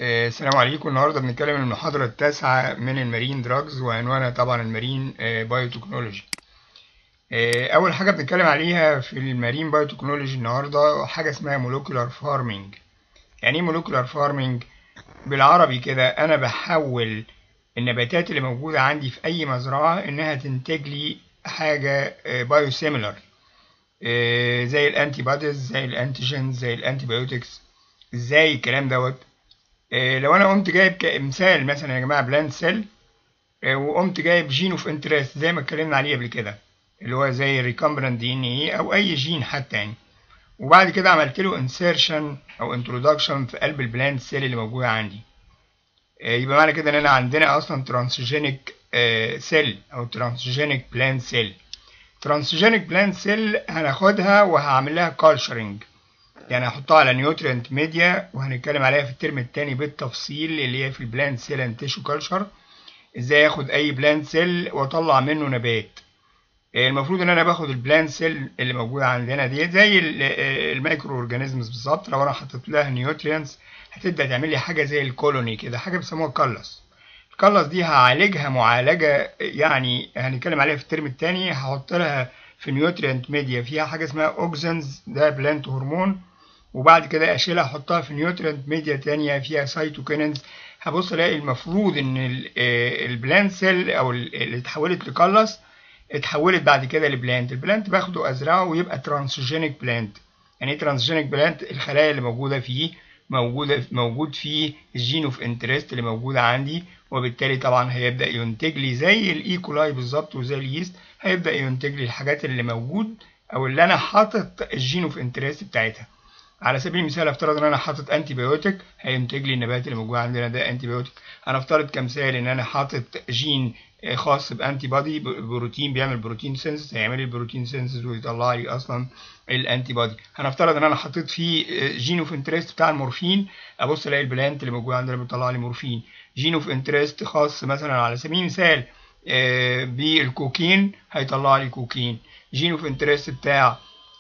آه، السلام عليكم النهارده بنتكلم عن المحاضرة التاسعة من المارين دراجز وعنوانها طبعا المارين بايوتكنولوجي أول حاجة بنتكلم عليها في المارين بايوتكنولوجي النهارده حاجة اسمها مولوكولار فارمينج يعني ايه مولوكولار فارمينج بالعربي كده أنا بحول النباتات اللي موجودة عندي في أي مزرعة إنها تنتج لي حاجة بايو سيميلر زي الانتي بوديز زي الانتيجينز زي الانتي بايوتكس ازاي الكلام دوت آه، لو انا قمت جايب كمثال مثلا يا جماعه بلاند سيل وقمت جايب جين اوف انترست زي ما اتكلمنا عليه قبل كده اللي هو زي الريكامبرنت دي ان ايه او اي جين حتى يعني وبعد كده عملت له انسيرشن او انترودكشن في قلب البلاند سيل اللي موجوده عندي آه، يبقى معنى كده ان انا عندنا اصلا ترانسجينيك سيل او ترانسجينيك بلاند سيل ترانسجينيك بلاند سيل هناخدها وهعمل لها كالشرنج يعني هحطها على نيوترينت ميديا وهنتكلم عليها في الترم الثاني بالتفصيل اللي هي في البلاند سيل اند تيشو كلتشر ازاي اخد اي بلاند سيل واطلع منه نبات المفروض ان انا باخد البلاند سيل اللي موجوده عندنا دي زي الميكرو اورجانيزمز بالظبط لو انا حطيت لها نيوترينتس هتبدا تعمل لي حاجه زي الكولوني كده حاجه بيسموها كلس الكلس دي هعالجها معالجه يعني هنتكلم عليها في الترم الثاني هحط لها في نيوترينت ميديا فيها حاجه اسمها اوكسنز ده بلانت هرمون وبعد كده اشيلها احطها في نيوترينت ميديا تانية فيها سايتوكينز هبص الاقي المفروض ان البلانت سيل او اللي اتحولت لكلس اتحولت بعد كده لبلانت البلانت باخده ازرعه ويبقى ترانسجينيك بلانت يعني ايه ترانسجينيك بلانت الخلايا اللي موجوده فيه موجوده موجود فيه الجين اوف انترست اللي موجوده عندي وبالتالي طبعا هيبدا ينتج لي زي الايكولاي بالظبط وزي اليست هيبدا ينتج لي الحاجات اللي موجود او اللي انا حاطط الجين اوف انترست بتاعتها على سبيل المثال افترض ان انا حاطط انتي بايوتيك هينتج لي النبات اللي موجود عندنا ده انتي بايوتيك انا افترض كمثال ان انا حاطط جين خاص بانتي بودي بروتين بيعمل بروتين سينسز هيعمل لي البروتين سينسز ويطلع لي اصلا الانتي بودي هنفترض ان انا حطيت فيه جين اوف انترست بتاع المورفين ابص الاقي البلانت اللي موجود عندنا بيطلع لي مورفين جين اوف انترست خاص مثلا على سبيل المثال بالكوكين هيطلع لي كوكين جين اوف انترست بتاع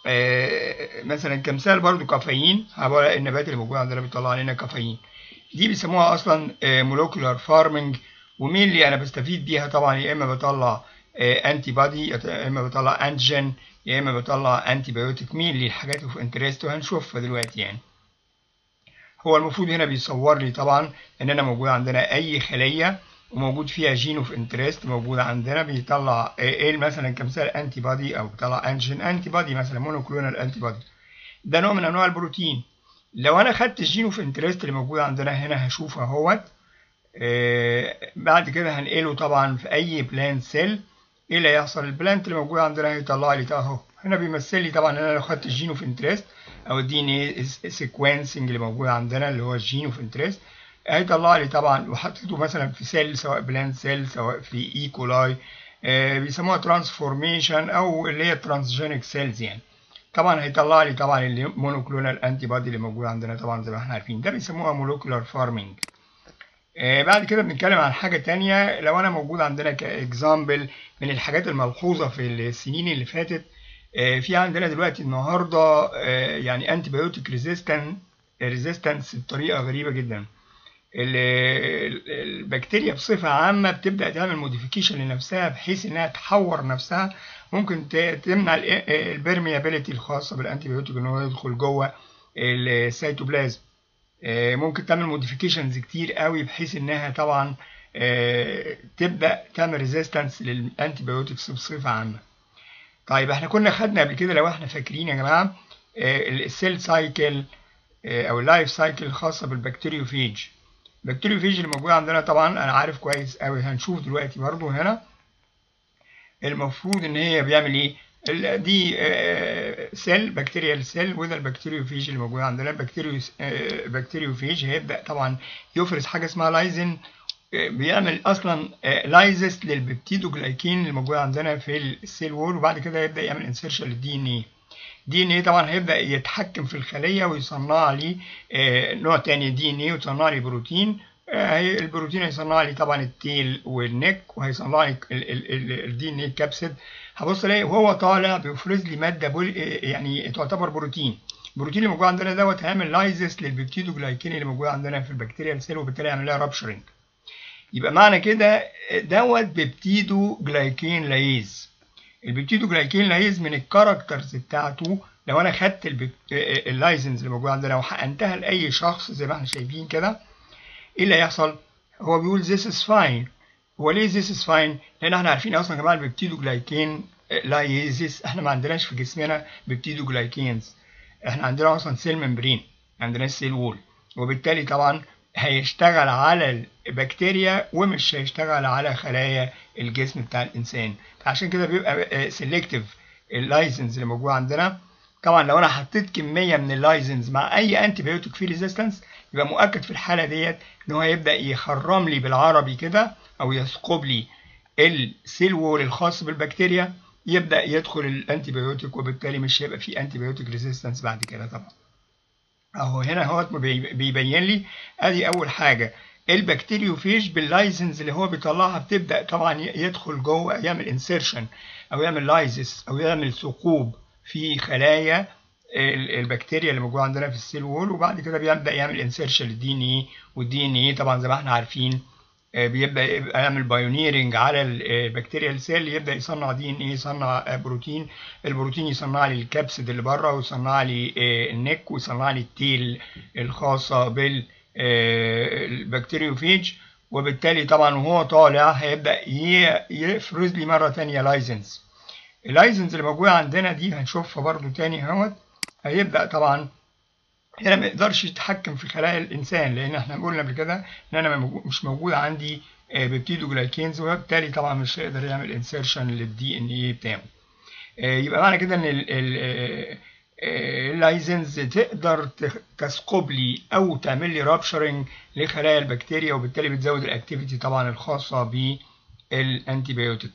آه مثلا كمثال برضو كافيين هبقى النبات اللي موجود عندنا بيطلع لنا كافيين دي بيسموها اصلا مولوكولار فارمنج ومين اللي انا بستفيد بيها طبعا يا اما بطلع انتي بودي يا اما بطلع انتيجين يا اما بطلع انتي بايوتيك مين اللي الحاجات اوف انترست وهنشوفها دلوقتي يعني هو المفروض هنا بيصور لي طبعا ان انا موجود عندنا اي خليه وموجود فيها جين اوف انترست موجود عندنا بيطلع ايه مثلا كمثال انتي بودي او بيطلع انجين انتي بودي مثلا مونوكلونال انتي بودي ده نوع من انواع البروتين لو انا خدت الجين اوف انترست اللي موجود عندنا هنا هشوفه اهوت آه بعد كده هنقله طبعا في اي بلانت سيل ايه اللي هيحصل البلانت اللي موجود عندنا هيطلع لي اهو هنا بيمثل لي طبعا انا لو خدت الجين اوف انترست او الدي ان اي سيكونسنج اللي موجود عندنا اللي هو الجين اوف انترست هيطلع لي طبعا وحطيته مثلا في سيل سواء بلانت سيل سواء في ايكولاي آه بيسموها ترانسفورميشن او اللي هي ترانسجينيك سيلز يعني طبعا هيطلع لي طبعا المونوكلونال انتي بودي اللي موجود عندنا طبعا زي ما احنا عارفين ده بيسموها مولوكولار فارمينج آه بعد كده بنتكلم عن حاجه تانية لو انا موجود عندنا كاكزامبل من الحاجات الملحوظه في السنين اللي فاتت آه في عندنا دلوقتي النهارده يعني انتي بايوتيك ريزيستنس ريزيستنس بطريقه غريبه جدا البكتيريا بصفة عامة بتبدأ تعمل موديفيكيشن لنفسها بحيث إنها تحور نفسها ممكن تمنع البرميابيليتي الخاصة بالأنتي بيوتيك إن هو يدخل جوه السيتوبلازم ممكن تعمل موديفيكيشنز كتير قوي بحيث إنها طبعا تبدأ تعمل ريزيستنس للأنتي بيوتكس بصفة عامة. طيب احنا كنا خدنا قبل كده لو احنا فاكرين يا جماعة السيل سايكل أو اللايف سايكل الخاصة بالبكتيريوفيج. البكتيريوفيج اللي موجود عندنا طبعا انا عارف كويس قوي هنشوف دلوقتي برضو هنا المفروض ان هي بيعمل ايه دي سيل بكتيريال سيل وده البكتيريوفيج اللي موجود عندنا البكتيريو بكتيريوفيج هيبدا طبعا يفرز حاجه اسمها لايزن بيعمل اصلا لايزس للبيبتيدوجلايكين اللي موجود عندنا في السيل وول وبعد كده يبدا يعمل انسيرشن للدي ان ايه دي ان ايه طبعا هيبدا يتحكم في الخليه ويصنع لي آه نوع تاني دي ان ايه ويصنع لي بروتين آه البروتين هيصنع لي طبعا التيل والنك وهيصنع لي الدي ان ايه كابسيد هبص الاقي وهو طالع بيفرز لي ماده بول يعني تعتبر بروتين البروتين اللي موجود عندنا دوت هيعمل لايزس للبيبتيدوجلايكين اللي موجود عندنا في البكتيريا السيل وبالتالي يعمل لها رابشرنج يبقى معنى كده دوت بيبتيدوجلايكين لايز البيبتيدوجلايكين لايز من الكاركترز بتاعته لو انا خدت اللايزنز اللي موجود عندنا وحقنتها لاي شخص زي ما احنا شايفين كده ايه اللي هيحصل؟ هو بيقول this is fine هو ليه this is fine؟ لان احنا عارفين اصلا يا جماعه البيبتيدوجلايكين لايزيس احنا ما عندناش في جسمنا بيبتيدوجلايكينز احنا عندنا اصلا سيل ممبرين ما عندناش سيل وول وبالتالي طبعا هيشتغل على البكتيريا ومش هيشتغل على خلايا الجسم بتاع الانسان فعشان كده بيبقى سيلكتيف اللايسنس اللي موجود عندنا طبعا لو انا حطيت كميه من اللايسنس مع اي انتي بيوتيك فيه ريزيستنس يبقى مؤكد في الحاله ديت ان هو هيبدا يخرم لي بالعربي كده او يثقب لي السيل وول الخاص بالبكتيريا يبدا يدخل الانتي بيوتيك وبالتالي مش هيبقى في انتي بيوتيك ريزيستنس بعد كده طبعا اهو هنا هو بيبين لي ادي اول حاجه البكتيريوفيج باللايسنس اللي هو بيطلعها بتبدا طبعا يدخل جوه يعمل انسيرشن او يعمل لايزس او يعمل ثقوب في خلايا البكتيريا اللي موجوده عندنا في السيل وول وبعد كده بيبدا يعمل انسيرشن للدي ان اي والدي ان اي طبعا زي ما احنا عارفين بيبدا يعمل بايونيرنج على البكتيريا السيل يبدا يصنع دي ان اي يصنع بروتين البروتين يصنع لي الكبسد اللي بره ويصنع لي النك ويصنع لي التيل الخاصه بالبكتيريوفيج وبالتالي طبعا وهو طالع هيبدا يفرز لي مره ثانيه لايسنس اللايسنس اللي موجوده عندنا دي هنشوفها برده تاني اهوت هيبدا طبعا هنا ما يقدرش يتحكم في خلايا الانسان لان احنا قلنا قبل كده ان انا مش موجود عندي بيبتيدوجلايكينز وبالتالي طبعا مش هيقدر يعمل انسيرشن للدي ان اي بتاعه يبقى معنى كده ان اللايزنز تقدر تثقب لي او تعمل لي رابشرنج لخلايا البكتيريا وبالتالي بتزود الاكتيفيتي طبعا الخاصه بالانتيبيوتيك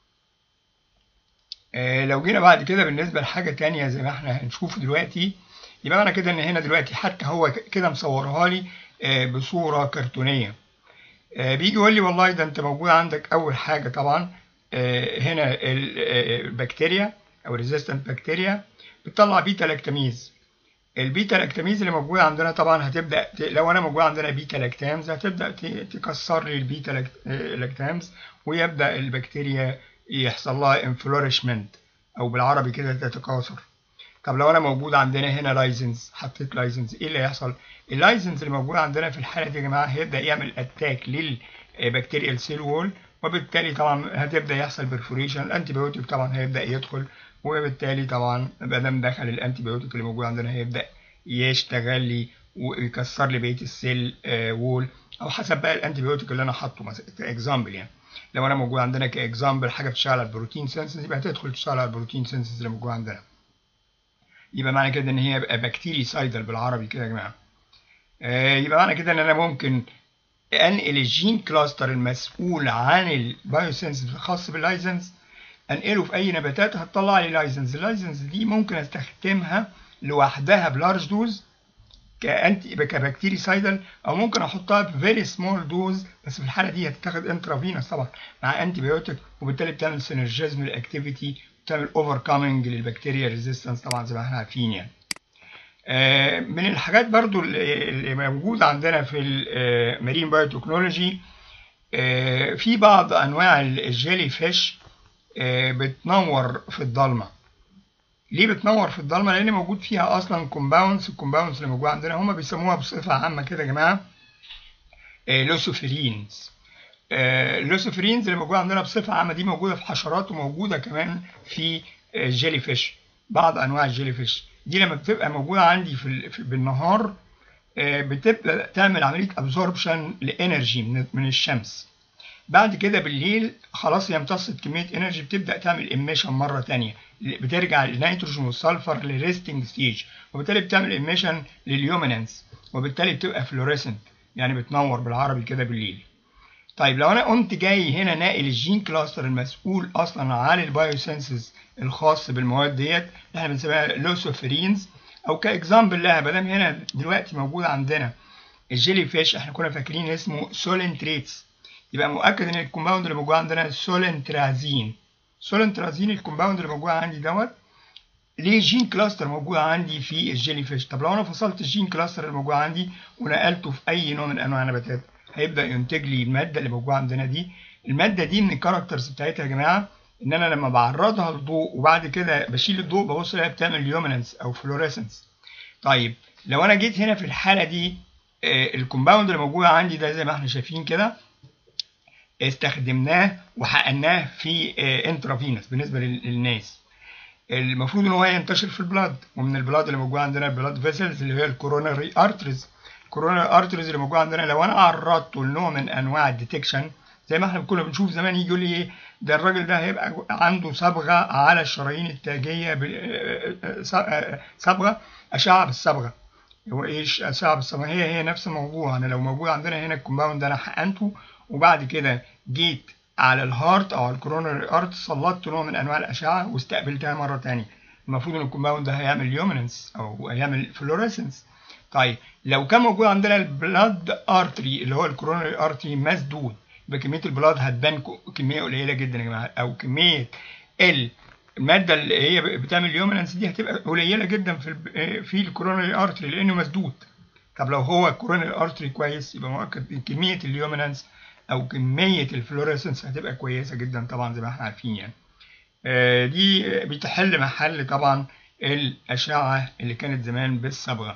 لو جينا بعد كده بالنسبه لحاجه تانية زي ما احنا هنشوف دلوقتي يبقى معنى كده ان هنا دلوقتي حتى هو كده مصورها لي بصوره كرتونيه بيجي يقول لي والله ده انت موجود عندك اول حاجه طبعا هنا البكتيريا او ريزيستنت بكتيريا بتطلع بيتا لاكتاميز البيتا لاكتاميز اللي موجوده عندنا طبعا هتبدا لو انا موجود عندنا بيتا لاكتامز هتبدا تكسر لي البيتا لاكتامز ويبدا البكتيريا يحصل لها انفلورشمنت او بالعربي كده تتكاثر طب لو انا موجود عندنا هنا لايسنس حطيت لايسنس ايه اللي هيحصل اللايسنس اللي موجود عندنا في الحاله دي يا جماعه هيبدا يعمل اتاك للبكتيريال سيل وول وبالتالي طبعا هتبدا يحصل برفوريشن الانتي بيوتيك طبعا هيبدا يدخل وبالتالي طبعا ما دام دخل الانتي بيوتيك اللي موجود عندنا هيبدا يشتغل لي ويكسر لي بقيه السيل وول او حسب بقى الانتي بيوتيك اللي انا حاطه مثلا كاكزامبل يعني لو انا موجود عندنا كاكزامبل حاجه بتشتغل على البروتين سينسز يبقى هتدخل تشتغل على البروتين سينسز اللي موجود عندنا يبقى معنى كده ان هي بكتيري سايدل بالعربي كده يا جماعه آه يبقى معنى كده ان انا ممكن انقل الجين كلاستر المسؤول عن البايوسنس الخاص باللايسنس انقله في اي نباتات هتطلع لي لايسنس اللايسنس دي ممكن استخدمها لوحدها بلارج دوز كانتي كبكتيري سايدل او ممكن احطها بفيري سمول دوز بس في الحاله دي هتتاخد انترافينوس طبعا مع انتي بيوتيك وبالتالي بتعمل سينرجيزم للاكتيفيتي بتعمل اوفر كامينج للبكتيريا ريزيستنس طبعا زي ما احنا عارفين يعني آه من الحاجات برضو اللي موجوده عندنا في المارين بايوتكنولوجي آه في بعض انواع الجيلي فيش آه بتنور في الضلمه ليه بتنور في الضلمه لان موجود فيها اصلا كومباوندز الكومباوندز اللي موجوده عندنا هم بيسموها بصفه عامه كده يا جماعه لوسوفيرينز اللوسوفرينز اللي موجوده عندنا بصفه عامه دي موجوده في حشرات وموجوده كمان في الجيلي فيش بعض انواع الجيلي فيش دي لما بتبقى موجوده عندي في, في بالنهار بتبدا تعمل عمليه ابزوربشن لانرجي من, من الشمس بعد كده بالليل خلاص هي امتصت كميه انرجي بتبدا تعمل اميشن مره ثانيه بترجع النيتروجين والسلفر للريستنج ستيج وبالتالي بتعمل اميشن لليوميننس وبالتالي بتبقى فلوريسنت يعني بتنور بالعربي كده بالليل طيب لو انا قمت جاي هنا ناقل الجين كلاستر المسؤول اصلا عن البايوسنسز الخاص بالمواد ديت اللي احنا بنسميها لوسوفرينز او كاكزامبل لها ما دام هنا دلوقتي موجود عندنا الجيلي فيش احنا كنا فاكرين اسمه سولنتريتس يبقى مؤكد ان الكومباوند اللي موجود عندنا سولنترازين سولنترازين الكومباوند اللي موجود عندي دوت ليه جين كلاستر موجود عندي في الجيلي فيش طب لو انا فصلت الجين كلاستر اللي موجود عندي ونقلته في اي نوع من انواع النباتات هيبدا ينتج لي الماده اللي موجوده عندنا دي الماده دي من الكاركترز بتاعتها يا جماعه ان انا لما بعرضها للضوء وبعد كده بشيل الضوء ببص الاقيها بتعمل ليوميننس او فلوريسنس طيب لو انا جيت هنا في الحاله دي آه الكومباوند اللي موجود عندي ده زي ما احنا شايفين كده استخدمناه وحقناه في آه انترافينوس بالنسبه للناس المفروض ان هو ينتشر في البلاد ومن البلاد اللي موجود عندنا البلاد فيسلز اللي هي الكوروناري ارتريز الكوروناري ارتريز اللي موجود عندنا لو انا عرضته لنوع من انواع الديتكشن زي ما احنا كنا بنشوف زمان يجي يقول لي ايه ده الراجل ده هيبقى عنده صبغه على الشرايين التاجيه صبغه اشعه بالصبغه هو ايش اشعه بالصبغه هي هي نفس الموضوع انا لو موجود عندنا هنا الكومباوند ده انا حقنته وبعد كده جيت على الهارت او على الكوروناري ارت سلطت نوع من انواع الاشعه واستقبلتها مره ثانيه المفروض ان الكومباوند ده هيعمل ليوميننس او هيعمل فلوريسنس طيب لو كان موجود عندنا البلاد ارتري اللي هو الكوروناري ارتري مسدود يبقى كميه البلاد هتبان كميه قليله جدا يا جماعه او كميه الماده اللي هي بتعمل ليوميننس دي هتبقى قليله جدا في في الكوروناري ارتري لانه مسدود طب لو هو الكوروناري ارتري كويس يبقى مؤكد كميه الليوميننس او كميه الفلوريسنس هتبقى كويسه جدا طبعا زي ما احنا عارفين يعني آه دي بتحل محل طبعا الاشعه اللي كانت زمان بالصبغه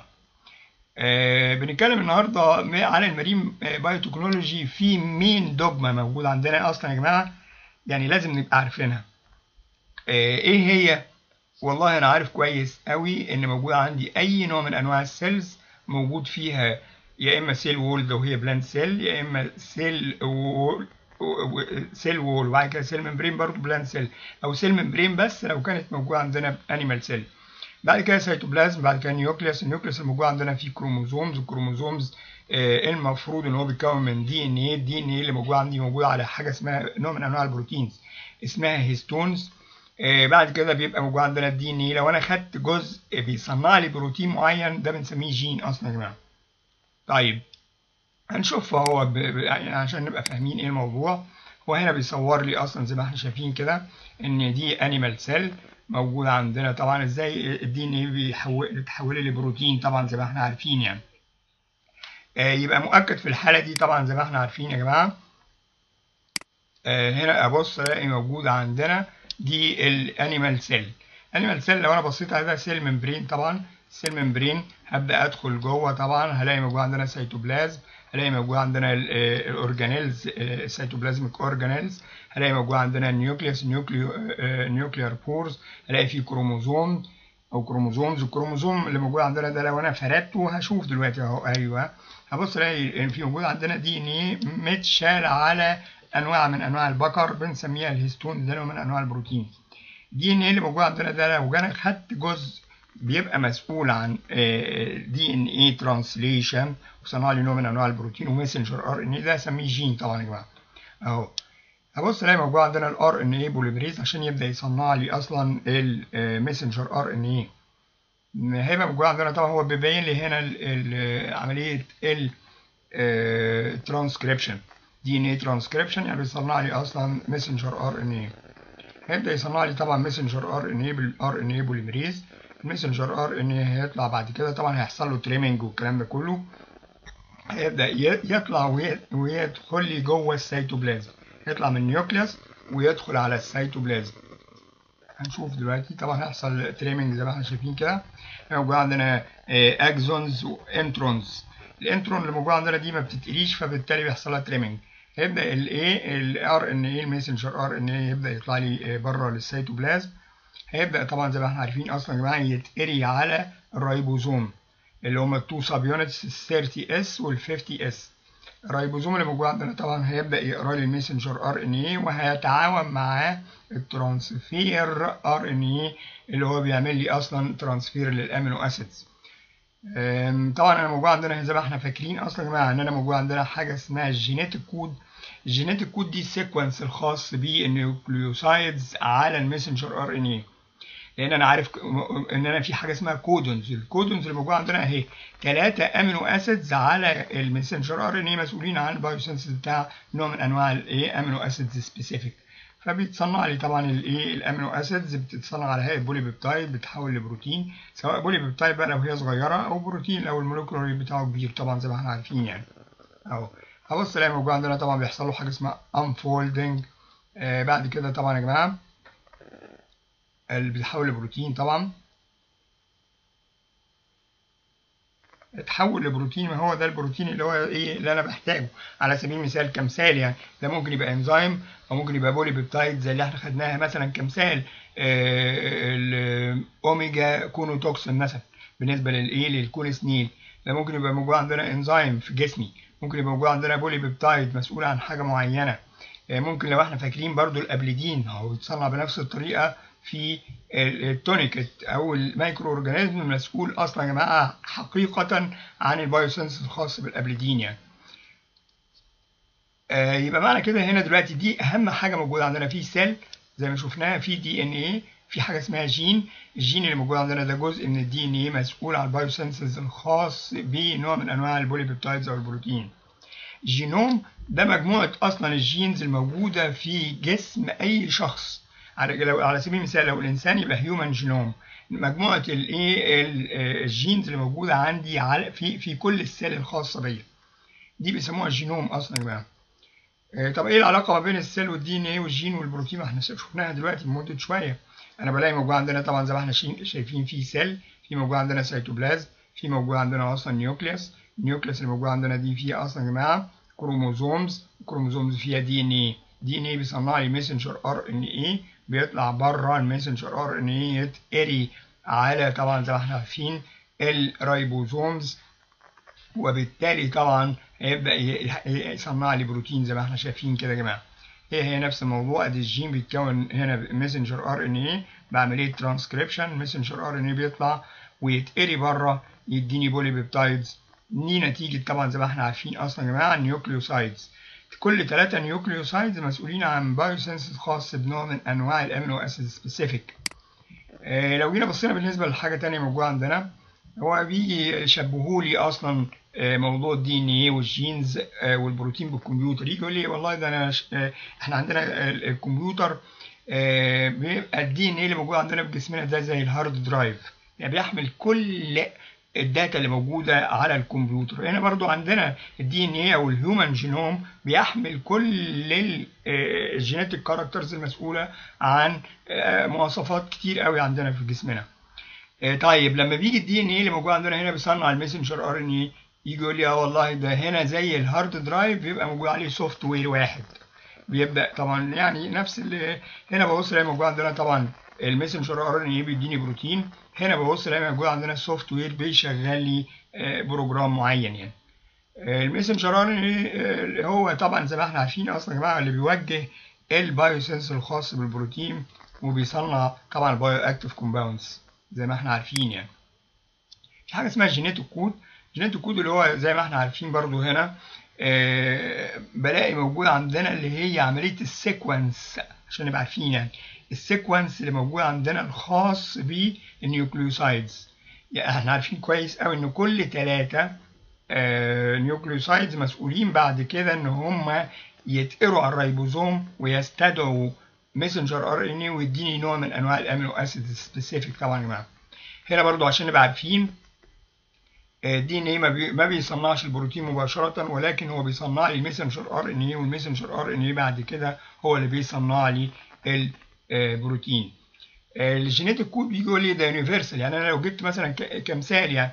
آه بنتكلم النهارده على المارين بايوتكنولوجي في مين دوجما موجود عندنا اصلا يا جماعه يعني لازم نبقى عارفينها آه ايه هي والله انا عارف كويس قوي ان موجود عندي اي نوع من انواع السيلز موجود فيها يا اما سيل وول لو هي بلاند سيل يا اما سيل وول سيل وول وبعد كده سيل ممبرين برضه بلاند سيل او سيل ممبرين بس لو كانت موجوده عندنا انيمال سيل بعد كده سيتوبلازم بعد كده نيوكليوس النيوكليوس الموجود عندنا فيه كروموزومز الكروموزومز آه المفروض ان هو بيتكون من دي ان ايه الدي ان ايه اللي موجود عندي موجود على حاجه اسمها نوع من انواع البروتينز اسمها هيستونز آه بعد كده بيبقى موجود عندنا الدي ان ايه لو انا خدت جزء بيصنع لي بروتين معين ده بنسميه جين اصلا يا جماعه طيب هنشوف هو ب... ب... يعني عشان نبقى فاهمين ايه الموضوع هو هنا بيصور لي اصلا زي ما احنا شايفين كده ان دي انيمال سيل موجوده عندنا طبعا ازاي الدي ان ايه بيحول تحول لبروتين طبعا زي ما احنا عارفين يعني آه يبقى مؤكد في الحاله دي طبعا زي ما احنا عارفين يا جماعه آه هنا ابص الاقي موجود عندنا دي الانيمال سيل انيمال سيل لو انا بصيت على ده سيل ممبرين طبعا السيل ممبرين هبدا ادخل جوه طبعا هلاقي موجود عندنا سيتوبلازم هلاقي موجود عندنا الاورجانيلز السيتوبلازميك اورجانيلز هلاقي موجود عندنا النيوكليوس نيوكليو نيوكليار بورز هلاقي فيه كروموزوم او كروموزومز الكروموزوم اللي موجود عندنا ده لو انا فردته هشوف دلوقتي اهو ايوه هبص الاقي ان في موجود عندنا دي ان ايه متشال على انواع من انواع البقر بنسميها الهيستون ده نوع من انواع البروتين دي ان ايه اللي موجود عندنا ده لو انا خدت جزء بيبقى مسؤول عن دي ان اي ترانسليشن وصنع لي نوع من انواع البروتين وميسنجر ار ان اي ده اسميه جين طبعا يا جماعه اهو هبص الاقي موجود عندنا الار ان اي بوليمريز عشان يبدا يصنع لي اصلا الميسنجر ار ان اي هيبقى موجود عندنا طبعا هو بيبين لي هنا ال ال عمليه الترانسكريبشن دي ان اي ترانسكريبشن يعني بيصنع لي اصلا ميسنجر ار ان اي هيبدا يصنع لي طبعا ميسنجر ار ان اي بالار ان اي بوليمريز الميسنجر ار ان اي هيطلع بعد كده طبعا هيحصل له تريمنج والكلام ده كله هيبدا يطلع ويدخل لي جوه السيتوبلازم يطلع من النيوكليوس ويدخل على السيتوبلازم هنشوف دلوقتي طبعا هيحصل تريمنج زي ما احنا شايفين كده موجود عندنا اكزونز وانترونز الانترون اللي موجود عندنا دي ما بتتقريش فبالتالي بيحصل لها تريمنج هيبدا الايه الار ان اي الميسنجر ار ان اي يبدا يطلع لي بره للسيتوبلازم هيبدا طبعا زي ما احنا عارفين اصلا يا جماعه يتقري على الرايبوزوم اللي هم التو سب يونتس ال 30 اس وال 50 اس الرايبوزوم اللي موجود عندنا طبعا هيبدا يقرا لي الميسنجر ار ان اي وهيتعاون معاه الترانسفير ار ان اي اللي هو بيعمل لي اصلا ترانسفير للامينو اسيدز طبعا انا موجود عندنا زي ما احنا فاكرين اصلا يا جماعه ان انا موجود عندنا حاجه اسمها الجينيتك كود الجينيتك كود دي السيكونس الخاص بالنيوكليوسايدز على الميسنجر ار ان اي لان انا عارف ان انا في حاجه اسمها كودونز الكودونز اللي موجوده عندنا اهي ثلاثه امينو اسيدز على الميسنجر ار ان اي مسؤولين عن البايوسنس بتاع نوع من انواع الايه امينو اسيدز سبيسيفيك فبيتصنع لي طبعا الايه الامينو اسيدز بتتصنع على هيئه بولي بيبتايد بتتحول لبروتين سواء بولي بيبتايد بقى لو هي صغيره او بروتين لو المولكيولر بتاعه كبير طبعا زي ما احنا عارفين يعني اهو هبص الاقي موجود عندنا طبعا بيحصل له حاجه اسمها unfolding آه بعد كده طبعا يا جماعه اللي بيتحول لبروتين طبعا اتحول لبروتين ما هو ده البروتين اللي هو ايه اللي انا بحتاجه على سبيل المثال كمثال يعني ده ممكن يبقى انزيم او ممكن يبقى بولي بيبتايد زي اللي احنا خدناها مثلا كمثال الاوميجا كونوتوكسين مثلا بالنسبه للايه للكوليسنيل ده ممكن يبقى موجود عندنا انزيم في جسمي ممكن يبقى موجود عندنا بولي بيبتايد مسؤول عن حاجه معينه ممكن لو احنا فاكرين برضو الابليدين هو بيتصنع بنفس الطريقه في التونيكت او الميكرو اورجانيزم المسؤول اصلا يا جماعه حقيقه عن البايوسنس الخاص بالابليدين يعني آه يبقى معنى كده هنا دلوقتي دي اهم حاجه موجوده عندنا في سيل زي ما شفناها في دي ان ايه في حاجه اسمها جين الجين اللي موجود عندنا ده جزء من الدي ان ايه مسؤول عن البايوسنسز الخاص بنوع من انواع البوليبيبتايدز او البروتين الجينوم ده مجموعه اصلا الجينز الموجوده في جسم اي شخص على لو على سبيل المثال لو الانسان يبقى هيومن جينوم مجموعه الايه الجينز اللي موجوده عندي على في في كل السيل الخاصه بيا دي بيسموها الجينوم اصلا يا جماعه طب ايه العلاقه ما بين السيل والدي ان ايه والجين والبروتين ما احنا شفناها دلوقتي لمده شويه انا بلاقي موجود عندنا طبعا زي ما احنا شايفين في سيل في موجود عندنا سيتوبلازم في موجود عندنا اصلا نيوكليوس النيوكليوس اللي موجود عندنا دي فيها اصلا يا جماعه كروموزومز الكروموزومز فيها دي ان ايه دي ان ايه بيصنع لي ميسنجر ار ان ايه بيطلع بره الميسنجر ار ان ايه يتقري على طبعا زي ما احنا عارفين الرايبوزومز وبالتالي طبعا هيبدا يصنع لي بروتين زي ما احنا شايفين كده يا جماعه هي هي نفس الموضوع ادي الجين بيتكون هنا ميسنجر ار ان ايه بعمليه ترانسكريبشن ميسنجر ار ان ايه بيطلع ويتقري بره يديني بولي بيبتايدز دي نتيجه طبعا زي ما احنا عارفين اصلا يا جماعه النيوكليوسايدز كل ثلاثة نيوكليوسايدز مسؤولين عن بايوسنس خاص بنوع من انواع الامينو اسيد سبيسيفيك آه لو جينا بصينا بالنسبه لحاجه ثانيه موجوده عندنا هو بيجي يشبهوا لي اصلا آه موضوع الدي ان ايه والجينز آه والبروتين بالكمبيوتر يجي يقول لي والله ده انا احنا عندنا الكمبيوتر بيبقى الدي ان ايه اللي موجود عندنا في جسمنا ده زي الهارد درايف يعني بيحمل كل الداتا اللي موجودة على الكمبيوتر هنا برضو عندنا الدي ان ايه او الهيومن جينوم بيحمل كل الجينيتك كاركترز المسؤولة عن مواصفات كتير قوي عندنا في جسمنا طيب لما بيجي الدي ان ايه اللي موجود عندنا هنا بيصنع الميسنجر ار ان ايه يجي يقول لي اه والله ده هنا زي الهارد درايف بيبقى موجود عليه سوفت وير واحد بيبدا طبعا يعني نفس اللي هنا ببص الاقي موجود عندنا طبعا الميسنجر ار ان ايه بيديني بروتين هنا ببص الاقي موجود عندنا السوفت وير بيشغل لي بروجرام معين يعني الميسنجر ار ان ايه هو طبعا زي ما احنا عارفين اصلا يا جماعه اللي بيوجه البايوسنس الخاص بالبروتين وبيصنع طبعا البايو اكتيف كومباوندز زي ما احنا عارفين يعني في حاجه اسمها جينيتيك كود جينيتيك كود اللي هو زي ما احنا عارفين برضو هنا آه بلاقي موجود عندنا اللي هي عمليه السيكونس عشان نبقى عارفين يعني السيكونس اللي موجود عندنا الخاص بالنيوكليوسايدز يعني احنا عارفين كويس قوي ان كل ثلاثه آه نيوكليوسايدز مسؤولين بعد كده ان هم يتقروا على الريبوزوم ويستدعوا ميسنجر ار ان اي ويديني نوع من انواع الامينو اسيد سبيسيفيك طبعا يا جماعه هنا برضو عشان نبقى عارفين الدي ان اي ما بيصنعش البروتين مباشره ولكن هو بيصنع لي الميسنجر ار ان اي والميسنجر ار ان اي بعد كده هو اللي بيصنع لي البروتين الجينيتيك كود بيجي يقول لي ده يونيفرسال يعني انا لو جبت مثلا كمثال يعني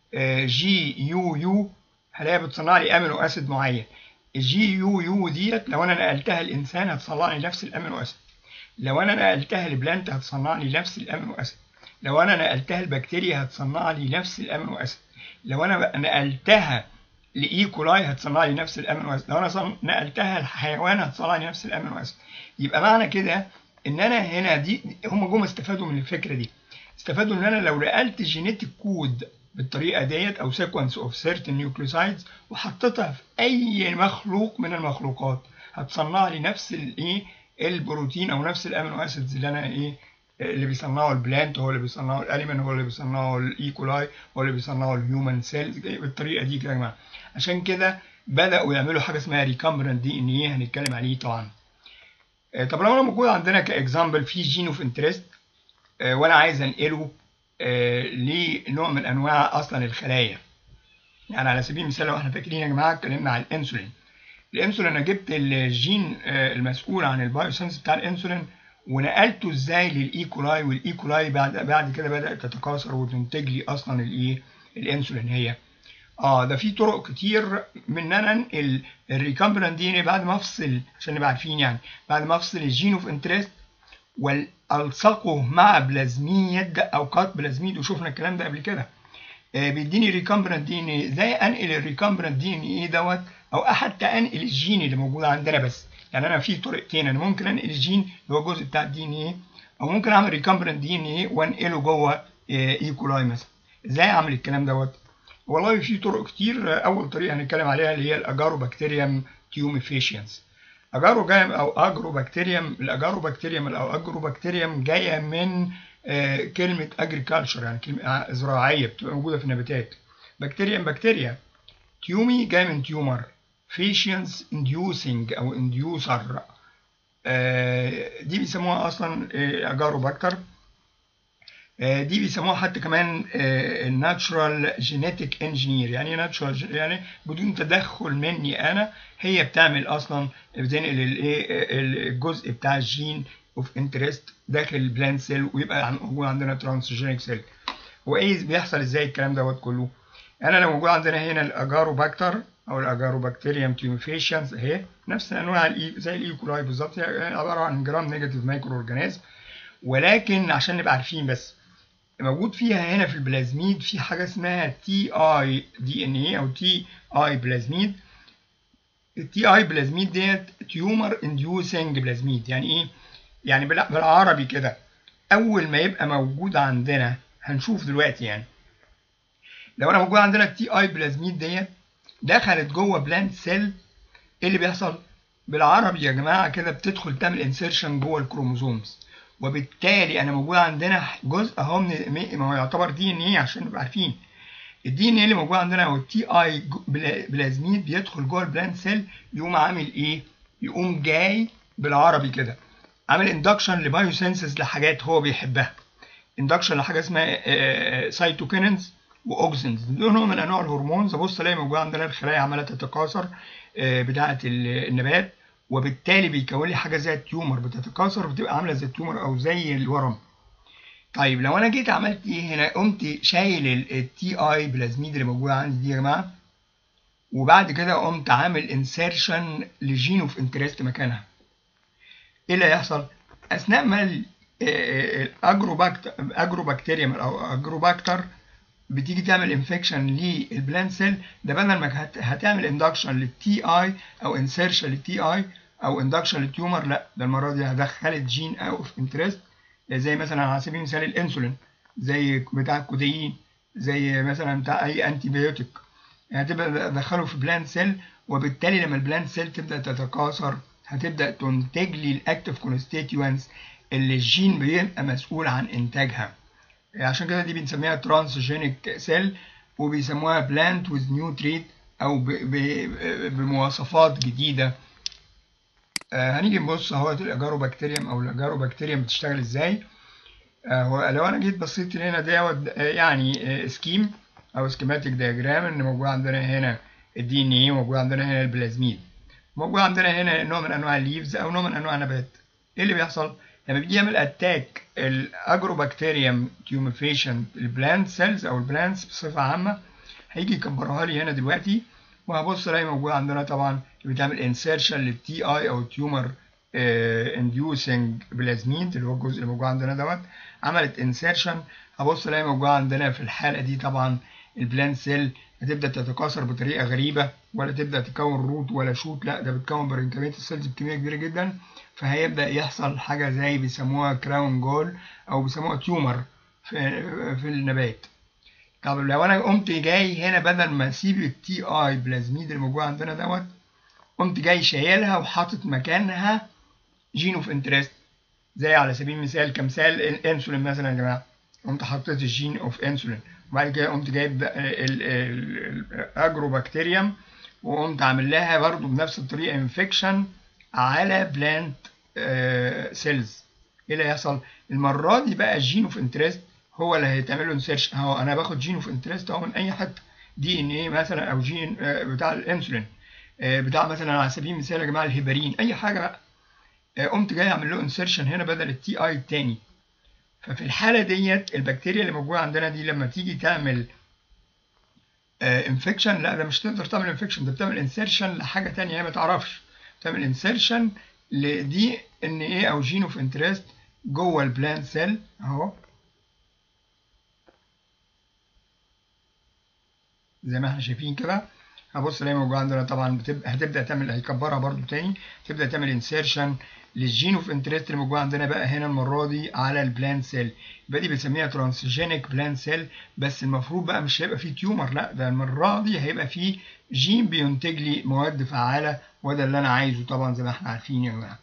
جي يو يو هلاقيها بتصنع لي امينو اسيد معين الجي يو يو ديت لو انا نقلتها الانسان هتصنع لي نفس الامينو اسيد لو انا نقلتها البلانت هتصنع لي نفس الامينو اسيد لو انا نقلتها البكتيريا هتصنع لي نفس الامينو اسيد لو انا نقلتها لايكولاي هتصنع لي نفس الامينو اسيد لو انا نقلتها الحيوان هتصنع لي نفس الامينو اسيد يبقى معنى كده ان انا هنا دي هم جم استفادوا من الفكره دي استفادوا ان انا لو نقلت جينيتيك كود بالطريقه ديت او سيكونس اوف سيرتن نيوكليوسايدز وحطيتها في اي مخلوق من المخلوقات هتصنع لي نفس الايه البروتين او نفس الامينو اسيدز اللي انا ايه اللي بيصنعوا البلانت هو اللي بيصنعوا الاليمنت هو اللي بيصنعوا الايكولاي هو اللي بيصنعوا الهيومن سيلز بالطريقه دي كده يا جماعه عشان كده بداوا يعملوا حاجه اسمها ريكامبرنت دي ان ايه هنتكلم عليه طبعا آه، طب لو انا موجود عندنا كاكزامبل في جين اوف انترست وانا عايز انقله آه، لنوع من انواع اصلا الخلايا يعني على سبيل المثال لو احنا فاكرين يا جماعه اتكلمنا عن الانسولين الانسولين انا جبت الجين آه، المسؤول عن البايوسنس بتاع الانسولين ونقلته ازاي للايكولاي والايكولاي بعد بعد كده بدات تتكاثر وتنتج لي اصلا الايه الانسولين هي اه ده في طرق كتير من ان انا انقل الريكامبرانت دي بعد ما افصل عشان نبقى عارفين يعني بعد ما افصل الجين اوف انترست والصقه مع بلازميد او كات بلازميد وشفنا الكلام ده قبل كده آه بيديني ريكامبرانت دي ان ايه ازاي انقل الريكامبرانت دي ان ايه دوت او حتى انقل الجين اللي موجود عندنا بس يعني انا في طريقتين انا ممكن انقل الجين اللي هو الجزء بتاع الدي ان ايه او ممكن اعمل ريكامبرانت دي ان ايه وانقله جوه ايكولاي مثلا ازاي اعمل الكلام دوت والله في طرق كتير اول طريقه هنتكلم عليها اللي هي الاجاروبكتيريوم تيوميفيشنز اجاروجام او اجروبكتيريوم الاجاروبكتيريوم او اجروبكتيريوم جايه من آه كلمه اجريكالتشر يعني كلمه زراعيه بتبقى موجوده في النباتات بكتيريا بكتيريا تيومي جاي من تيومر فيشينز انديوسنج او انديوسر آه دي بيسموها اصلا اجاروبكتر آه دي بيسموها حتى كمان الناتشرال جينيتك انجينير يعني ناتشرال يعني بدون تدخل مني انا هي بتعمل اصلا بتنقل الايه الجزء بتاع الجين اوف انترست داخل البلانت سيل ويبقى موجود عندنا ترانسجينيك سيل هو ايه بيحصل ازاي الكلام دوت كله انا لو موجود عندنا هنا الاجاروباكتر او الاجاروبكتيريوم تيوميفيشنز اهي نفس انواع زي الايكولاي بالظبط عباره عن جرام نيجاتيف مايكرو اورجانيزم ولكن عشان نبقى عارفين بس موجود فيها هنا في البلازميد في حاجه اسمها تي اي دي ان اي او تي اي بلازميد التي اي بلازميد ديت تيومر انديوسنج بلازميد يعني ايه يعني بالعربي كده اول ما يبقى موجود عندنا هنشوف دلوقتي يعني لو انا موجود عندنا التي اي بلازميد ديت دخلت جوه بلانت سيل ايه اللي بيحصل بالعربي يا جماعه كده بتدخل تعمل انسيرشن جوه الكروموزومز وبالتالي انا موجود عندنا جزء اهو من ما هو يعتبر دي ان ايه عشان نبقى عارفين الدي ان ايه اللي موجود عندنا او التي اي بلازميد بيدخل جوه البلانت سيل يقوم عامل ايه يقوم جاي بالعربي كده عامل اندكشن لبايوسنسز لحاجات هو بيحبها اندكشن لحاجه اسمها سايتوكينز واوكسنز دول نوع من انواع الهرمونز ابص الاقي موجود عندنا الخلايا عماله تتكاثر بتاعه النبات وبالتالي بيكون لي حاجه زي التيومر بتتكاثر بتبقى عامله زي التيومر او زي الورم طيب لو انا جيت عملت ايه هنا قمت شايل التي اي بلازميد اللي موجوده عندي دي يا جماعه وبعد كده قمت عامل انسيرشن لجين اوف انترست مكانها ايه اللي هيحصل اثناء ما الاجروبكتيريوم او اجروباكتر بتيجي تعمل انفكشن للبلانت سيل ده بدل ما هتعمل اندكشن للتي اي او انسيرشن للتي اي او اندكشن للتيومر لا ده المره دي دخلت جين اوف انترست زي مثلا على سبيل المثال الانسولين زي بتاع الكوديين زي مثلا بتاع اي انتي بيوتيك يعني تبقى دخله في بلانت سيل وبالتالي لما البلانت سيل تبدا تتكاثر هتبدا تنتج لي الاكتيف كونستيتيوانس اللي الجين بيبقى مسؤول عن انتاجها عشان كده دي بنسميها ترانسجينيك سيل وبيسموها بلانت ويز نيو تريت او ب ب بمواصفات جديده آه هنيجي نبص اهوت الاجاروبكتيريوم او الاجاروبكتيريوم بتشتغل ازاي آه لو انا جيت بصيت هنا دوت يعني آه سكيم او سكيماتيك دياجرام ان موجود عندنا هنا الدي ان ايه موجود عندنا هنا البلازميد موجود عندنا هنا نوع من انواع الليفز او نوع من انواع النبات ايه اللي بيحصل لما بيجي يعمل اتاك الاجروبكتيريوم تيوميفيشن البلانت سيلز او البلانتس بصفه عامه هيجي يكبرها لي هنا دلوقتي وهبص الاقي موجود عندنا طبعا بتعمل انسيرشن للتي اي او تيومر انديوسنج بلازميد اللي هو الجزء اللي موجود عندنا دوت عملت انسيرشن هبص الاقي موجود عندنا في الحاله دي طبعا البلانت سيل هتبدا تتكاثر بطريقه غريبه ولا تبدا تكون روت ولا شوت لا ده بتكون برينكاميت السيلز بكميه كبيره جدا فهيبدا يحصل حاجه زي بيسموها كراون جول او بيسموها تيومر في, في النبات طب لو انا قمت جاي هنا بدل ما اسيب التي اي بلازميد اللي موجود عندنا دوت قمت جاي شايلها وحاطط مكانها جين اوف انترست زي على سبيل المثال كمثال الانسولين مثلا يا جماعه قمت حطيت الجين اوف انسولين وبعد كده قمت جايب الاجروبكتيريوم وقمت عامل لها برضو بنفس الطريقه انفكشن على بلانت سيلز ايه اللي هيحصل المره دي بقى الجين اوف انترست هو اللي هيتعمل له انسيرشن اهو انا باخد جين اوف انترست اهو من اي حته دي ان ايه مثلا او جين بتاع الانسولين بتاع مثلا على سبيل المثال يا جماعه الهيبرين اي حاجه بقى قمت جاي اعمل له انسيرشن هنا بدل التي اي التاني ففي الحاله ديت البكتيريا اللي موجوده عندنا دي لما تيجي تعمل انفكشن لا ده مش تقدر تعمل انفكشن ده بتعمل انسيرشن لحاجه تانية هي ما تعرفش بتعمل انسيرشن لدي ان ايه او جين اوف انترست جوه البلانت سيل اهو زي ما احنا شايفين كده هبص الاقي موجود عندنا طبعا بتبقى هتبدا تعمل هيكبرها برضو تاني تبدا تعمل انسيرشن للجين اوف انترست اللي موجود عندنا بقى هنا المره دي على البلانت سيل يبقى دي بنسميها ترانسجينيك بلانت سيل بس المفروض بقى مش هيبقى فيه تيومر لا ده المره دي هيبقى فيه جين بينتج لي مواد فعاله وده اللي انا عايزه طبعا زي ما احنا عارفين يا جماعه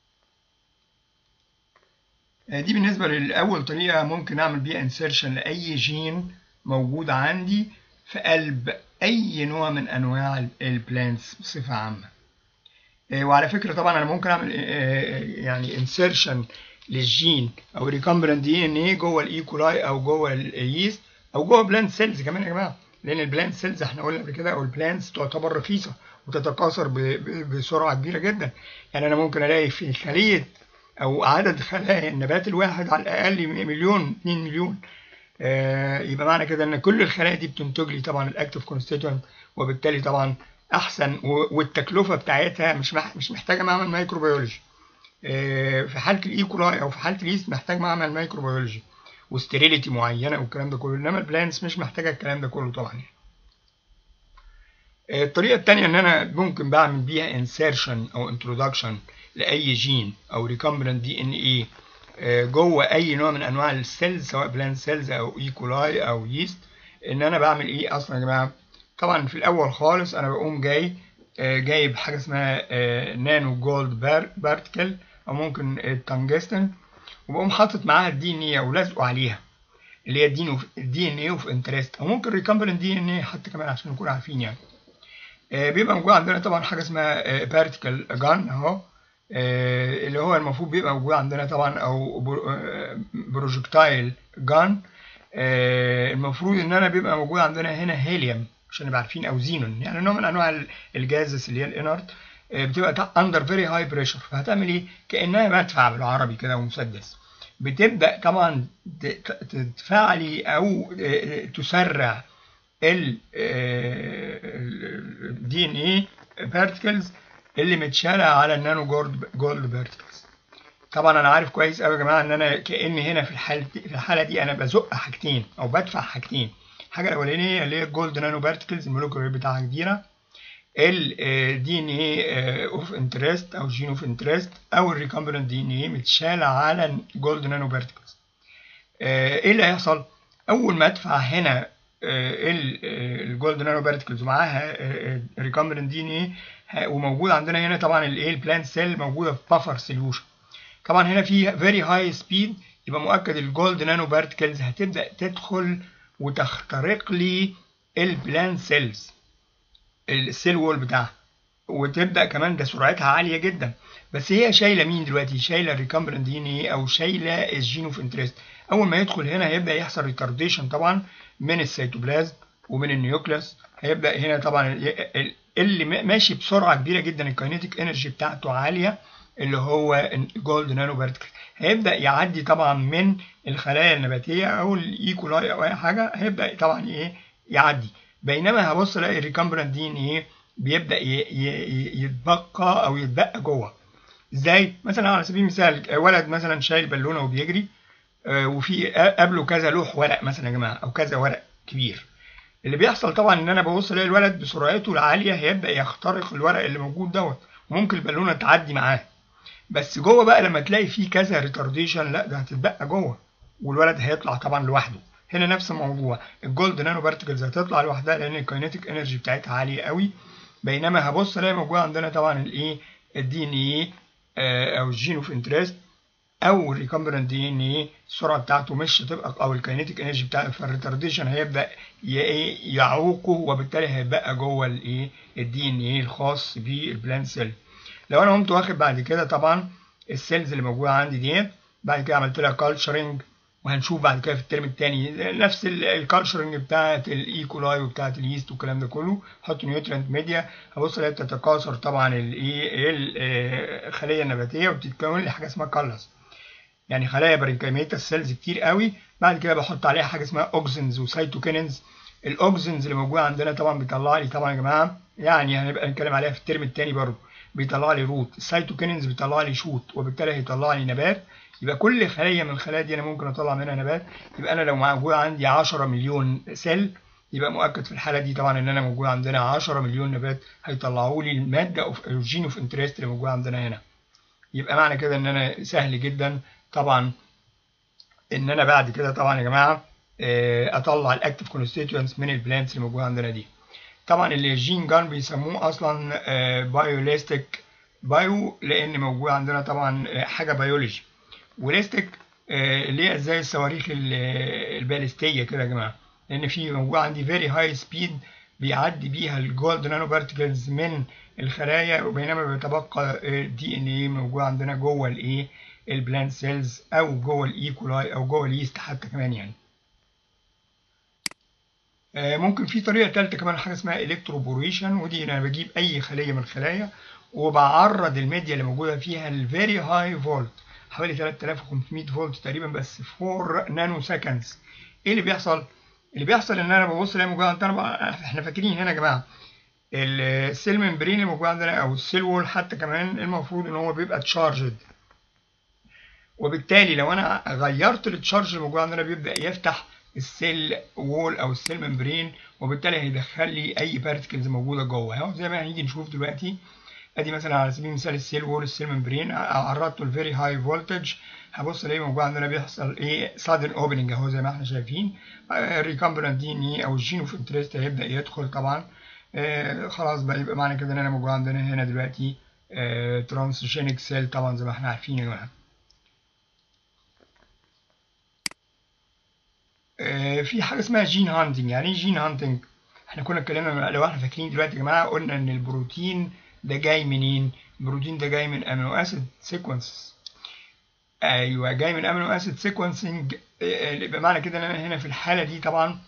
دي بالنسبه لاول طريقه ممكن اعمل بيها انسيرشن لاي جين موجود عندي في قلب اي نوع من انواع البلانتس بصفه عامه وعلى فكره طبعا انا ممكن اعمل يعني انسيرشن للجين او ريكامبرنت دي ان ايه جوه الايكولاي او جوه اليست او جوه بلانت سيلز كمان يا جماعه لان البلانت سيلز احنا قلنا قبل كده او البلانتس تعتبر رخيصه وتتكاثر بسرعه كبيره جدا يعني انا ممكن الاقي في خليه او عدد خلايا النبات الواحد على الاقل مليون 2 مليون آه يبقى معنى كده ان كل الخلايا دي بتنتج لي طبعا الاكتف كونستيتوينت وبالتالي طبعا احسن والتكلفه بتاعتها مش مش محتاجه معمل مايكروبيولوجي آه في حاله الايكولاي او في حاله اليست محتاج معمل مايكروبيولوجي وستيريليتي معينه والكلام ده كله انما البلانتس مش محتاجه الكلام ده كله طبعا يعني. الطريقه الثانيه ان انا ممكن بعمل بيها انسيرشن او انترودكشن لاي جين او ريكامبرنت دي ان ايه جوه اي نوع من انواع السيلز سواء بلانت سيلز او ايكولاي او يست ان انا بعمل ايه اصلا يا جماعه طبعا في الاول خالص انا بقوم جاي جايب حاجه اسمها نانو جولد بارتكل او ممكن التنجستن وبقوم حاطط معاها الدي ان ايه او لازقه عليها اللي هي الدي ان ايه اوف انترست او ممكن ريكامبرنت دي ان ايه حتى كمان عشان نكون عارفين يعني بيبقى موجود عندنا طبعا حاجه اسمها بارتكل جان اهو اللي هو المفروض بيبقى موجود عندنا طبعا او بروجكتايل جان المفروض ان انا بيبقى موجود عندنا هنا هيليوم عشان نبقى عارفين او زينون يعني نوع من انواع الجازس اللي هي الانرت بتبقى اندر فيري هاي بريشر فهتعمل ايه كانها مدفع بالعربي كده ومسدس بتبدا طبعا تدفعلي او تسرع ال دي ان ايه بارتكلز اللي متشالة على النانو جولد جولد بارتكلز طبعا انا عارف كويس قوي يا جماعه ان انا كان هنا في الحاله دي في الحاله دي انا بزق حاجتين او بدفع حاجتين الحاجه الاولانيه اللي هي الجولد نانو بارتكلز المولكيولر بتاعها كبيره الدي ان ايه اوف انترست او جين اوف انترست او الريكامبرنت دي ان ايه متشالة على الجولد نانو بارتكلز ايه اللي هيحصل اول ما ادفع هنا الجولد نانو بارتكلز ومعاها ريكامبرنت دي ان ايه وموجود عندنا هنا طبعا الايه البلانت سيل موجوده في بافر سوليوشن طبعا هنا في فيري هاي سبيد يبقى مؤكد الجولد نانو بارتكلز هتبدا تدخل وتخترق لي البلانت سيلز السيل وول بتاعها وتبدا كمان ده سرعتها عاليه جدا بس هي شايله مين دلوقتي شايله الريكامبرنت دي ان ايه او شايله الجين اوف انترست اول ما يدخل هنا هيبدا يحصل ريتارديشن طبعا من السيتوبلازم ومن النيوكليوس هيبدا هنا طبعا اللي ماشي بسرعه كبيره جدا الكاينيتيك انرجي بتاعته عاليه اللي هو جولد نانو بارتكل هيبدا يعدي طبعا من الخلايا النباتيه او الايكولاي او اي حاجه هيبدا طبعا ايه يعدي بينما هبص الاقي الريكامبرنت دي ان ايه بيبدا يتبقى او يتبقى جوه ازاي مثلا على سبيل المثال ولد مثلا شايل بالونه وبيجري وفي قبله كذا لوح ورق مثلا يا جماعه او كذا ورق كبير اللي بيحصل طبعا ان انا ببص الاقي الولد بسرعته العاليه هيبدا يخترق الورق اللي موجود دوت وممكن البالونه تعدي معاه بس جوه بقى لما تلاقي فيه كذا ريتارديشن لا ده هتتبقى جوه والولد هيطلع طبعا لوحده هنا نفس الموضوع الجولد نانو بارتكلز هتطلع لوحدها لان الكاينيتيك انرجي بتاعتها عاليه قوي بينما هبص الاقي موجود عندنا طبعا الايه الدي ان ايه او الجين اوف انترست او الريكامبرنت دي ان ايه السرعه بتاعته مش هتبقى او الكاينيتيك انرجي بتاع الريتارديشن هيبدا يعوقه وبالتالي هيبقى جوه الايه الدي ان ايه الخاص بالبلان سيل لو انا قمت واخد بعد كده طبعا السيلز اللي موجوده عندي ديت بعد كده عملت لها كالتشرنج وهنشوف بعد كده في الترم الثاني نفس الكالتشرنج بتاعت الايكولاي وبتاعت اليست والكلام ده كله احط نيوترينت ميديا هبص الاقيها بتتكاثر طبعا الايه الخليه النباتيه وبتتكون لي حاجه اسمها كالس يعني خلايا برينكايميتا السيلز كتير قوي بعد كده بحط عليها حاجه اسمها اوكسنز وسيتوكينينز الاوكسنز اللي موجوده عندنا طبعا بيطلع لي طبعا يا جماعه يعني هنبقى نتكلم عليها في الترم الثاني برضه بيطلع لي روت السيتوكينينز بيطلع لي شوت وبالتالي هيطلع لي نبات يبقى كل خليه من الخلايا دي انا ممكن اطلع منها نبات يبقى انا لو موجود عندي 10 مليون سيل يبقى مؤكد في الحاله دي طبعا ان انا موجود عندنا 10 مليون نبات هيطلعوا لي الماده اوف الجين اوف انترست اللي موجوده عندنا هنا يبقى معنى كده ان انا سهل جدا طبعا ان انا بعد كده طبعا يا جماعه اطلع الاكتيف كونستيتوينتس من البلانتس اللي موجوده عندنا دي طبعا الجين جان بيسموه اصلا بايوليستيك بايو لان موجود عندنا طبعا حاجه بيولوجي وليستيك اللي هي زي الصواريخ البالستيه كده يا جماعه لان في موجود عندي فيري هاي سبيد بيعدي بيها الجولد نانو بارتكلز من الخلايا وبينما بيتبقى دي ان ايه موجود عندنا جوه الايه البلانت سيلز او جوه الايكولاي او جوه اليست حتى كمان يعني ممكن في طريقه ثالثه كمان حاجه اسمها الكتروبوريشن ودي انا بجيب اي خليه من الخلايا وبعرض الميديا اللي موجوده فيها الفيري هاي فولت حوالي 3500 فولت تقريبا بس 4 نانو سكندز ايه اللي بيحصل اللي بيحصل ان انا ببص الاقي موجود عندنا احنا فاكرين هنا يا جماعه السيل ممبرين اللي موجود عندنا او السيل وول حتى كمان المفروض ان هو بيبقى تشارجد وبالتالي لو انا غيرت التشارج اللي موجود عندنا بيبدا يفتح السيل وول او السيل ممبرين وبالتالي هيدخل لي اي بارتكلز موجوده جوه اهو زي ما هنيجي نشوف دلوقتي ادي مثلا على سبيل المثال السيل وول السيل ممبرين عرضته لفيري هاي فولتج هبص الاقي موجود عندنا بيحصل ايه سادن اوبننج اهو زي ما احنا شايفين الريكامبرانت دي ان اي او الجين اوف انترست هيبدا يدخل طبعا آه خلاص بقى يبقى معنى كده ان انا موجود عندنا هنا دلوقتي آه ترانسجينيك سيل طبعا زي ما احنا عارفين يا جماعه آه في حاجه اسمها جين هانتنج يعني ايه جين هانتنج احنا كنا اتكلمنا لو احنا فاكرين دلوقتي يا جماعه قلنا ان البروتين ده جاي منين البروتين ده جاي من امينو اسيد سيكونسز ايوه جاي من امينو اسيد سيكونسنج يبقى معنى كده ان انا هنا في الحاله دي طبعا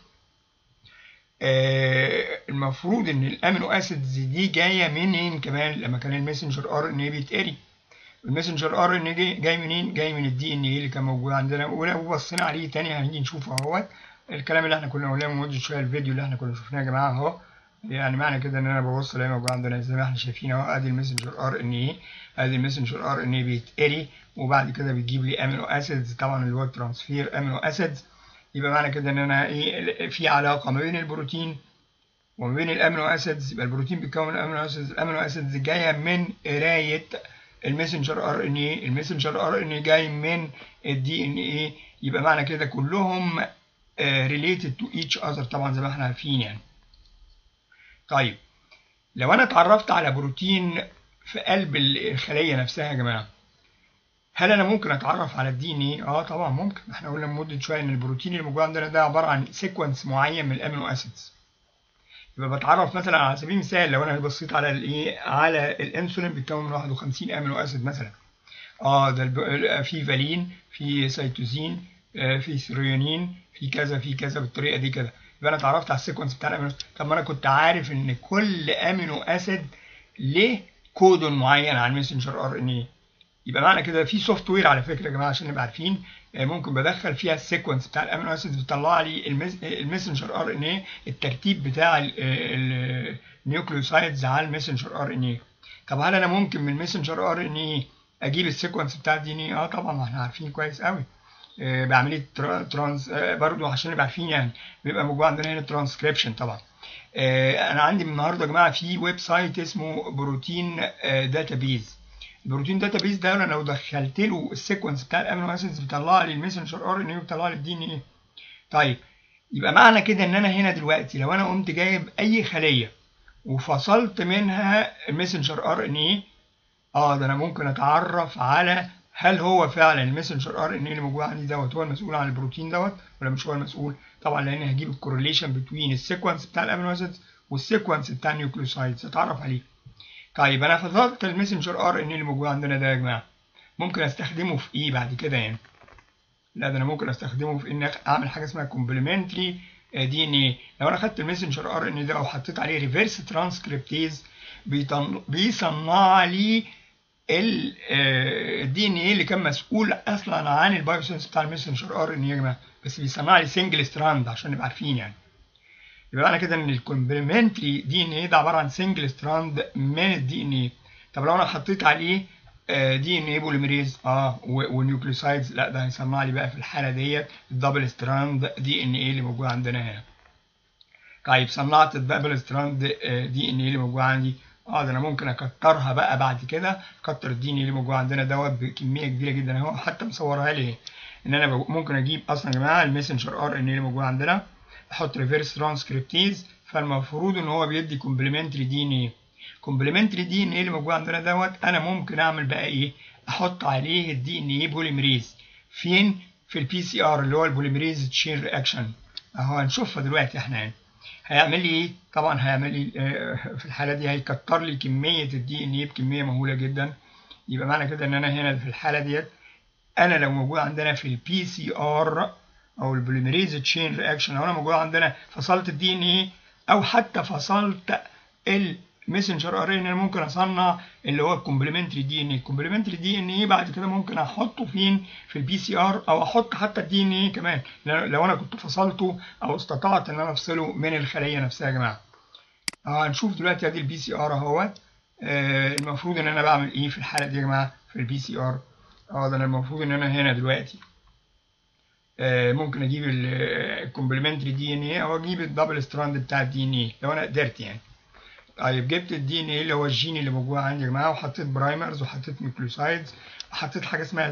آه المفروض ان الامينو اسيدز دي جايه منين كمان لما كان المسنجر ار ان اي بيتقري المسنجر ار ان اي جاي منين جاي من الدي ان اي اللي كان موجود عندنا ولو بصينا عليه تاني هنيجي نشوفه اهوت الكلام اللي احنا كنا قلناه من شويه الفيديو اللي احنا كنا شفناه يا جماعه اهو يعني معنى كده ان انا ببص الاقي موجود عندنا زي ما احنا شايفين اهو ادي المسنجر ار ان اي ادي المسنجر ار ان اي بيتقري وبعد كده بتجيب لي امينو اسيدز طبعا اللي هو ترانسفير امينو اسيدز يبقى معنى كده ان انا ايه في علاقه ما بين البروتين وما بين الامينو اسيدز يبقى البروتين بيتكون الامينو اسيدز الامينو اسيدز جايه من قرايه المسنجر ار ان اي المسنجر ار ان اي جاي من الدي ان اي يبقى معنى كده كلهم ريليتد تو ايتش اذر طبعا زي ما احنا عارفين يعني طيب لو انا اتعرفت على بروتين في قلب الخليه نفسها يا جماعه هل انا ممكن اتعرف على الدي ان ايه اه طبعا ممكن احنا قلنا من مده شويه ان البروتين اللي موجود عندنا ده عباره عن سيكونس معين من الامينو اسيدز يبقى بتعرف مثلا على سبيل المثال لو انا بصيت على الايه على الانسولين بيتكون من 51 امينو اسيد مثلا اه ده في فالين في سيتوزين آه في ثريونين في كذا في كذا بالطريقه دي كده يبقى انا اتعرفت على السيكونس بتاع الامينو طب ما انا كنت عارف ان كل امينو اسيد له كودون معين على المسنجر ار ان اي يبقى معنى كده في سوفت وير على فكره يا جماعه عشان نبقى عارفين ممكن بدخل فيها السيكونس بتاع الامينو اسيد بيطلع لي المسنجر ار ان اي الترتيب بتاع النيوكليوسايدز على المسنجر ار ان اي طب هل انا ممكن من المسنجر ار ان اي اجيب السيكونس بتاع الدي ان اي اه طبعا ما احنا عارفين كويس قوي بعمليه ترانس برضو عشان نبقى عارفين يعني بيبقى موجود عندنا هنا ترانسكريبشن طبعا انا عندي النهارده يا جماعه في ويب سايت اسمه بروتين داتابيز البروتين داتابيز ده انا لو دخلت له السيكونس بتاع الامينو اسيدز بيطلع لي المسنجر ار ان اي وبيطلع لي الدي ان اي طيب يبقى معنى كده ان انا هنا دلوقتي لو انا قمت جايب اي خليه وفصلت منها المسنجر ار ان اي اه ده انا ممكن اتعرف على هل هو فعلا المسنجر ار ان اي اللي موجود عندي دوت هو المسؤول عن البروتين دوت ولا مش هو المسؤول طبعا لان هجيب الكورليشن بين السيكونس بتاع الامينو اسيدز والسيكونس بتاع النيوكليوسايدز اتعرف عليه طيب انا فصلت المسنجر ار ان اي اللي موجود عندنا ده يا جماعه ممكن استخدمه في ايه بعد كده يعني لا ده انا ممكن استخدمه في ان اعمل حاجه اسمها كومبلمنتري دي ان ايه لو انا خدت المسنجر ار ان ده وحطيت عليه ريفرس ترانسكريبتيز بيصنع لي الدي ان ايه اللي كان مسؤول اصلا عن البايوسنس بتاع المسنجر ار ان ايه يا جماعه بس بيصنع لي سنجل ستراند عشان نبقى عارفين يعني يبقى معنى كده ان الكومبلمنتري دي ان ايه ده عباره عن سنجل ستراند من الدي ان ايه طب لو انا حطيت عليه دي ان ايه بوليميريز اه ونيوكليوسايدز لا ده هيصنع لي بقى في الحاله ديت الدبل ستراند دي ان ايه اللي موجود عندنا هنا طيب صنعت الدبل ستراند دي ان ايه اللي موجود عندي اه ده انا ممكن اكترها بقى بعد كده اكتر الدي ان ايه اللي موجود عندنا دوت بكميه كبيره جدا اهو حتى مصورها لي ان انا ممكن اجيب اصلا يا جماعه المسنجر ار ان ايه اللي موجود عندنا احط ريفرس ترانسكريبتيز فالمفروض ان هو بيدي كومبلمنتري دي ان ايه كومبلمنتري دي ان ايه اللي موجود عندنا دوت انا ممكن اعمل بقى ايه احط عليه الدي ان ايه بوليمريز فين في البي سي ار اللي هو البوليمريز تشين رياكشن اهو هنشوفها دلوقتي احنا يعني هيعمل لي ايه طبعا هيعمل لي في الحاله دي هيكتر لي كميه الدي ان ايه بكميه مهوله جدا يبقى معنى كده ان انا هنا في الحاله ديت انا لو موجود عندنا في البي سي ار او البوليمريز تشين رياكشن لو انا موجود عندنا فصلت الدي ان ايه او حتى فصلت المسنجر ار ان انا ممكن اصنع اللي هو الكومبلمنتري دي ان ايه الكومبلمنتري دي ان ايه بعد كده ممكن احطه فين في البي سي ار او احط حتى الدي ان ايه كمان لو انا كنت فصلته او استطعت ان انا افصله من الخليه نفسها يا جماعه اه هنشوف دلوقتي ادي البي سي ار اهوت آه المفروض ان انا بعمل ايه في الحاله دي يا جماعه في البي سي ار اه ده انا المفروض ان انا هنا دلوقتي آه ممكن اجيب الكومبلمنتري دي ان ايه او اجيب الدبل ستراند بتاع الدي ان ايه لو انا قدرت يعني طيب جبت الدي ان ايه اللي هو الجين اللي موجود عندي يا جماعه وحطيت برايمرز وحطيت نيوكليوسايدز وحطيت حاجه اسمها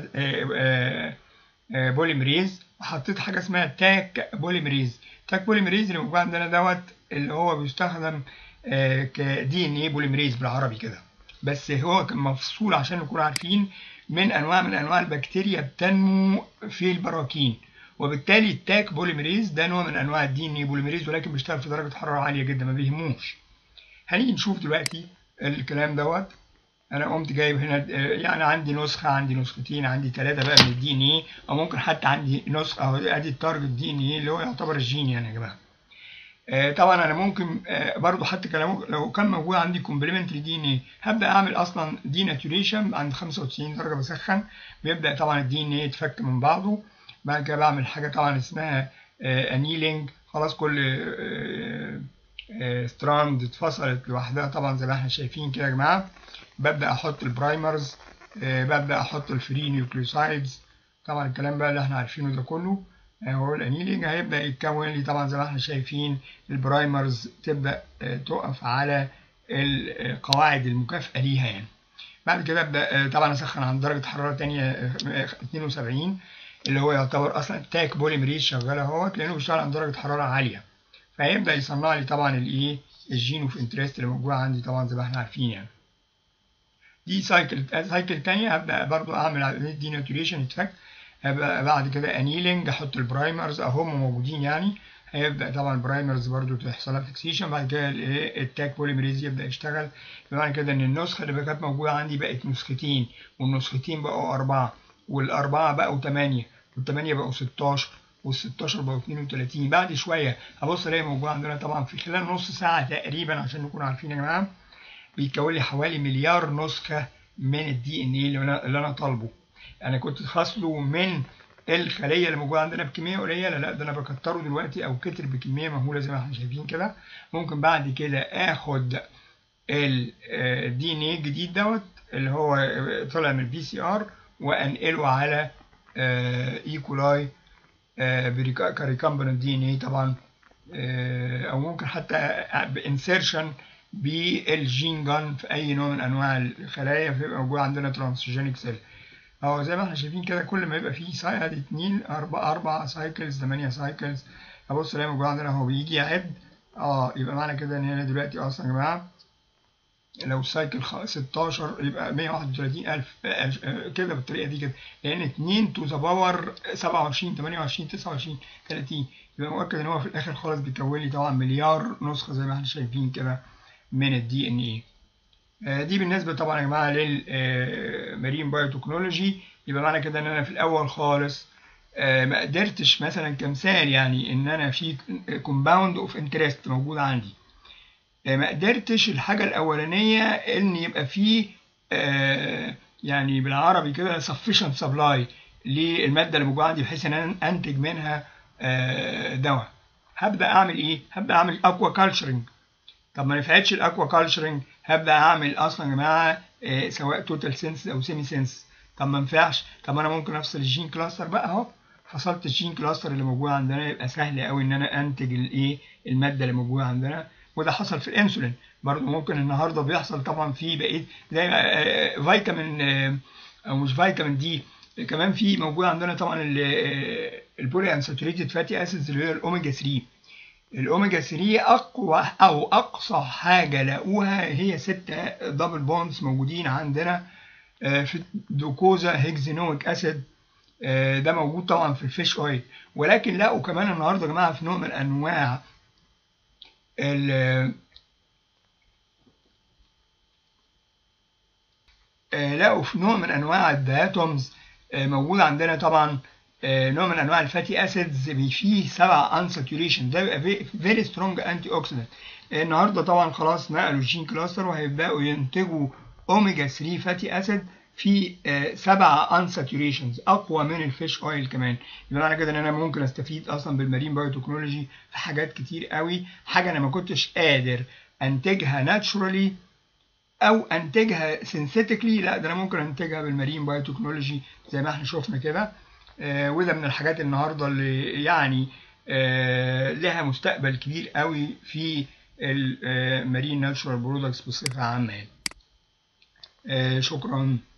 بوليمريز وحطيت حاجه اسمها تاك بوليمريز تاك بوليمريز اللي موجود عندنا دوت اللي هو بيستخدم كدي ان ايه بوليمريز بالعربي كده بس هو كان مفصول عشان نكون عارفين من انواع من انواع البكتيريا بتنمو في البراكين وبالتالي التاك بوليمريز ده نوع من انواع الدي ان ايه بوليمريز ولكن بيشتغل في درجه حراره عاليه جدا ما بيهموش هنيجي نشوف دلوقتي الكلام دوت انا قمت جايب هنا يعني عندي نسخه عندي نسختين عندي ثلاثه بقى من الدي ان ايه او ممكن حتى عندي نسخه اهو ادي التارجت دي ان ايه اللي هو يعتبر الجين يعني يا جماعه آه طبعا انا ممكن آه برضو حتى كلام لو كان موجود عندي كومبلمنتري دي ان ايه هبدا اعمل اصلا دي ناتوريشن عند 95 درجه بسخن بيبدا طبعا الدي ان ايه يتفك من بعضه بعد كده بعمل حاجه طبعا اسمها آه انيلينج خلاص كل ستراند اتفصلت لوحدها طبعا زي ما احنا شايفين كده يا جماعه ببدا احط البرايمرز ببدا احط الفري نيوكليوسايدز طبعا الكلام بقى اللي احنا عارفينه ده كله هو الانيلينج هيبدا يتكون لي طبعا زي ما احنا شايفين البرايمرز تبدا تقف على القواعد المكافئه ليها يعني بعد كده ابدا طبعا اسخن عند درجه حراره تانية 72 اللي هو يعتبر اصلا التاك بوليمريز شغال اهوت لانه بيشتغل عند درجه حراره عاليه فهيبدا يصنع لي طبعا الايه الجين اوف انترست اللي موجود عندي طبعا زي ما احنا عارفين يعني دي سايكل سايكل تانية هبدا برضو اعمل دي ناتوريشن يتفك هبقى بعد كده انيلنج احط البرايمرز اهم موجودين يعني هيبدا طبعا البرايمرز برضو تحصل لها فيكسيشن بعد كده التاك بوليمريز يبدا يشتغل بمعنى كده ان النسخه اللي كانت موجوده عندي بقت نسختين والنسختين بقوا اربعه والاربعه بقوا ثمانيه والثمانيه بقوا 16 وال16 بقوا 32 بعد شويه هبص الاقي موجود عندنا طبعا في خلال نص ساعه تقريبا عشان نكون عارفين يا جماعه بيتكون لي حوالي مليار نسخه من الدي ان ايه اللي انا اللي انا طالبه انا كنت خاصله من الخليه اللي موجوده عندنا بكميه قليله لا ده انا بكتره دلوقتي او كتر بكميه مهوله زي ما احنا شايفين كده ممكن بعد كده اخد الدي ان ايه الجديد دوت اللي هو طلع من البي سي ار وانقله على ايكولاي كريكامبنت دي ان ايه طبعا او ممكن حتى بانسيرشن بالجين جان في اي نوع من انواع الخلايا فيبقى موجود عندنا ترانسجينيك سيل اهو زي ما احنا شايفين كده كل ما يبقى فيه سايكل اتنين اربع اربع سايكلز تمانية سايكلز ابص الاقي موجود عندنا هو بيجي يعد اه يبقى معنى كده ان هنا دلوقتي اصلا يا جماعه لو السايكل 16 يبقى 131000 كده بالطريقه دي كده لان 2 تو ذا باور 27 28 29 30 يبقى مؤكد ان هو في الاخر خالص بيكون لي طبعا مليار نسخه زي ما احنا شايفين كده من الدي ان ايه آه، دي بالنسبة طبعا يا جماعة للمارين بايوتكنولوجي يبقى معنى كده ان انا في الاول خالص آه، ما قدرتش مثلا كمثال يعني ان انا في كومباوند اوف انترست موجود عندي آه، ما قدرتش الحاجة الاولانية ان يبقى في يعني بالعربي كده sufficient supply للمادة اللي موجودة عندي بحيث ان انا انتج منها دواء هبدأ اعمل ايه؟ هبدأ اعمل اكوا كالتشرنج طب ما نفعتش الاكوا كالتشرنج هبدا اعمل اصلا يا جماعه إيه سواء توتال سنس او سيمي سنس طب ما ينفعش طب انا ممكن افصل الجين كلاستر بقى اهو فصلت الجين كلاستر اللي موجود عندنا يبقى سهل قوي ان انا انتج الايه الماده اللي موجوده عندنا وده حصل في الانسولين برضه ممكن النهارده بيحصل طبعا في بقيه زي فيتامين او مش فيتامين دي كمان في موجود عندنا طبعا البولي انساتوريتد فاتي اسيدز اللي هي الاوميجا 3 الاوميجا 3 اقوى او اقصى حاجه لقوها هي ستة دبل بونز موجودين عندنا في الدوكوزا هيكزينويك اسيد ده موجود طبعا في الفيش اويل ولكن لقوا كمان النهارده يا جماعه في نوع من انواع ال لقوا في نوع من انواع الدياتومز موجود عندنا طبعا نوع من انواع الفاتي اسيدز فيه سبع انساتوريشن ده بيبقى فيري سترونج انتي اوكسيدنت النهارده طبعا خلاص نقلوا الجين كلاستر وهيبداوا ينتجوا اوميجا 3 فاتي اسيد في سبع انساتوريشنز اقوى من الفيش اويل كمان يبقى معنى كده ان انا ممكن استفيد اصلا بالمارين بايوتكنولوجي في حاجات كتير قوي حاجه انا ما كنتش قادر انتجها ناتشورالي او انتجها سينثيتيكلي لا ده انا ممكن انتجها بالمارين بايوتكنولوجي زي ما احنا شفنا كده آه وده من الحاجات النهارده اللي يعني آه لها مستقبل كبير قوي في المارين ناتشورال برودكتس بصفه عامه آه شكرا